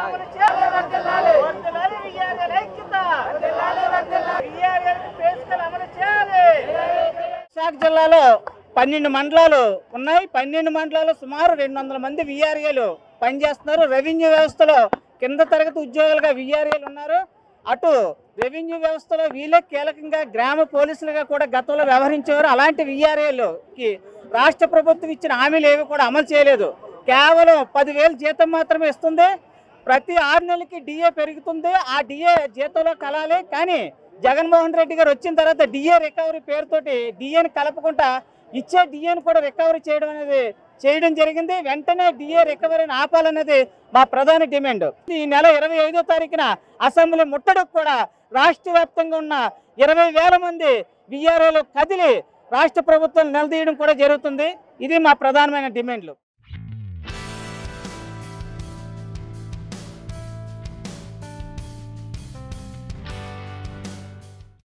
అమలు చేయాలి. వర్ధిల్లాలి విఆర్ఎల్ ఐక్యత. విఆర్ఎల్ పే స్కేల్ అమలు చేయాలి. విశాఖ జిల్లాలో పన్నెండు మండలాలు ఉన్నాయి పన్నెండు మండలాలు సుమారు రెండు వందల మంది విఆర్ఏలు పనిచేస్తున్నారు రెవెన్యూ వ్యవస్థలో కింద తరగతి ఉద్యోగులుగా విఆర్ఏలు ఉన్నారు అటు రెవెన్యూ వ్యవస్థలో వీళ్ళే కీలకంగా గ్రామ పోలీసులుగా కూడా గతంలో వ్యవహరించేవారు అలాంటి విఆర్ఏలుకి రాష్ట్ర ప్రభుత్వం ఇచ్చిన హామీలు ఏవి కూడా అమలు చేయలేదు కేవలం పదివేలు జీతం మాత్రమే ఇస్తుంది ప్రతి ఆరు నెలలకి డిఏ పెరుగుతుంది ఆ డిఏ జీతంలో కలాలి కానీ జగన్మోహన్ రెడ్డి గారు వచ్చిన తర్వాత డిఏ రికవరీ పేరుతోటి డిఏని కలపకుండా ఇచ్చే డిఏని కూడా రికవరీ చేయడం అనేది చేయడం జరిగింది వెంటనే డిఏ రికవరీని ఆపాలన్నది మా ప్రధాన డిమాండ్ ఈ నెల ఇరవై ఐదో తారీఖున అసెంబ్లీ ముట్టడికి కూడా రాష్ట్ర వ్యాప్తంగా ఉన్న ఇరవై వేల మంది విఆర్ఓలు కదిలి రాష్ట్ర ప్రభుత్వం నిలదీయడం కూడా జరుగుతుంది ఇది మా ప్రధానమైన డిమాండ్లు